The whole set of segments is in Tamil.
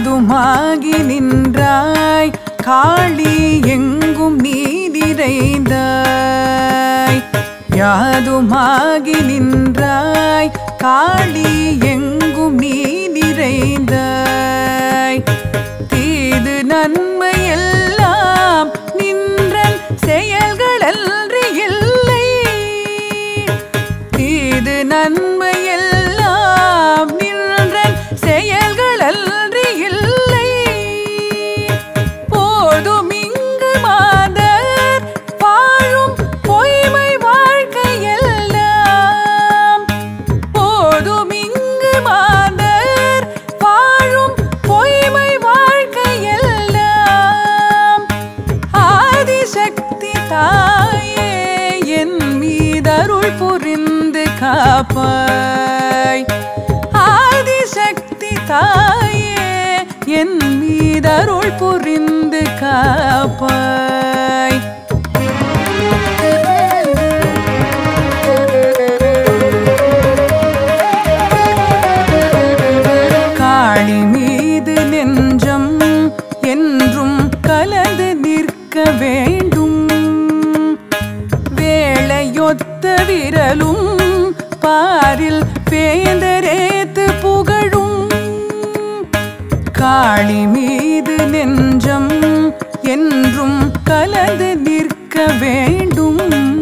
யாதுமாகி நின்றாய் காளி எங்கும் நீ நிறைந்தாய் யாதுமாகி நின்றாய் காளி எங்கும் நீ நிறைந்தாய் தீது நன்மையெல்லாம் நின்றன் செயல்களன்றி இல்லை தீது நன்மையெல்லாம் நின்றன் செயல்களன்றி இல்லை போதும் இங்கு மாதர் வாழும் பொய்மை வாழ்க்கையெல்லாம் போதும் இங்கு மாதர் வாழும் பொய்மை வாழ்க்கையெல்லாம் ஆதிசக்தி தாயே என் மீதருள் புரிந்து காப்பாய் ஆதிசக்தி தாயே என் மீதருள் புரிந்து காப்பாய் காளி மீது நெஞ்சம் என்றும் கலந்து நிற்க வேண்டும் வேளையொத்த விரலும் பாரில் வேந்தரேத்து புகழும் காளி மீது நெஞ்சம் என்றும் கலந்து நிற்க வேண்டும்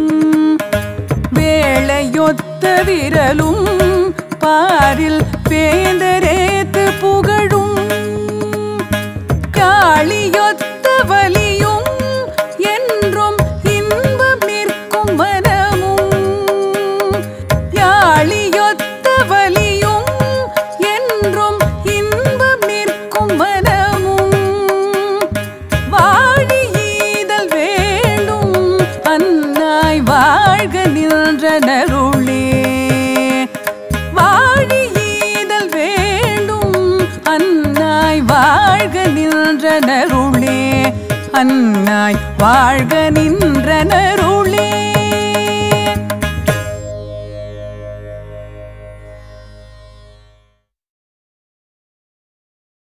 வேளையொத்த விரலும் பாரில் வேந்தரேத்து புகழும் காளியொத்த வலியும் என்றும் இன்பம் நிற்கும் மனமும் யாழியொத்த வலியும் என்றும் இன்பம் நிற்கும் மனமும் வாழி ஈதல் வேண்டும் அன்னாய் வாழ்க நின்றனருளே வாழி ஈதல் வேண்டும் அன்னாய் வாழ்க நின்றனருளே அன்னாய் வாழ்க நின்றனருளே